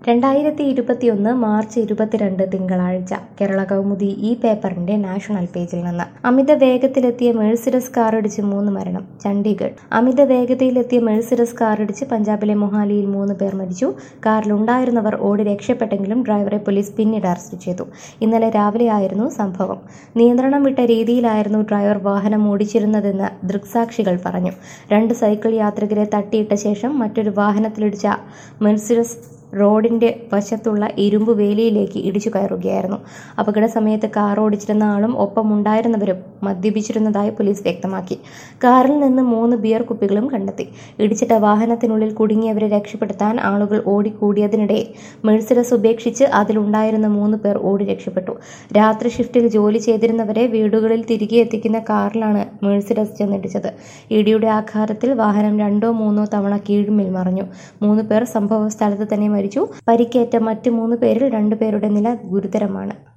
രണ്ടായിരത്തി ഇരുപത്തിയൊന്ന് മാർച്ച് ഇരുപത്തിരണ്ട് തിങ്കളാഴ്ച കേരള കൗമുദി ഈ പേപ്പറിന്റെ നാഷണൽ പേജിൽ നിന്ന് അമിത വേഗത്തിലെത്തിയ മെഴ്സിഡസ് കാറിടിച്ച് മൂന്ന് മരണം ചണ്ഡീഗഡ് അമിത വേഗതയിലെത്തിയ മെഴ്സിഡസ് കാറിടിച്ച് പഞ്ചാബിലെ മൊഹാലിയിൽ മൂന്ന് പേർ മരിച്ചു കാറിലുണ്ടായിരുന്നവർ ഓടി രക്ഷപ്പെട്ടെങ്കിലും ഡ്രൈവറെ പോലീസ് പിന്നീട് അറസ്റ്റ് ചെയ്തു ഇന്നലെ രാവിലെയായിരുന്നു സംഭവം നിയന്ത്രണം വിട്ട രീതിയിലായിരുന്നു ഡ്രൈവർ വാഹനം ഓടിച്ചിരുന്നതെന്ന് ദൃക്സാക്ഷികൾ പറഞ്ഞു രണ്ട് സൈക്കിൾ യാത്രികരെ തട്ടിയിട്ട ശേഷം മറ്റൊരു വാഹനത്തിലിടിച്ച മെഴ്സിഡസ് റോഡിന്റെ വശത്തുള്ള ഇരുമ്പ് വേലിയിലേക്ക് ഇടിച്ചു കയറുകയായിരുന്നു അപകട സമയത്ത് കാർ ഓടിച്ചിരുന്ന ആളും ഒപ്പമുണ്ടായിരുന്നവരും മദ്യപിച്ചിരുന്നതായി പോലീസ് വ്യക്തമാക്കി കാറിൽ നിന്ന് മൂന്ന് ബിയർ കുപ്പികളും കണ്ടെത്തി ഇടിച്ചിട്ട വാഹനത്തിനുള്ളിൽ കുടുങ്ങിയവരെ രക്ഷപ്പെടുത്താൻ ആളുകൾ ഓടിക്കൂടിയതിനിടെ മെഴ്സിഡസ് ഉപേക്ഷിച്ച് അതിലുണ്ടായിരുന്ന മൂന്ന് പേർ ഓടി രക്ഷപ്പെട്ടു രാത്രി ഷിഫ്റ്റിൽ ജോലി ചെയ്തിരുന്നവരെ വീടുകളിൽ തിരികെ എത്തിക്കുന്ന കാറിലാണ് മെഴ്സിഡസ് ചെന്നിടിച്ചത് ഇടിയുടെ ആഘാതത്തിൽ വാഹനം രണ്ടോ മൂന്നോ തവണ കീഴ്മിൽ മറിഞ്ഞു മൂന്ന് പേർ സംഭവ സ്ഥലത്ത് തന്നെ മരിച്ചു പരിക്കേറ്റ മറ്റ് മൂന്ന് പേരിൽ രണ്ടുപേരുടെ നില ഗുരുതരമാണ്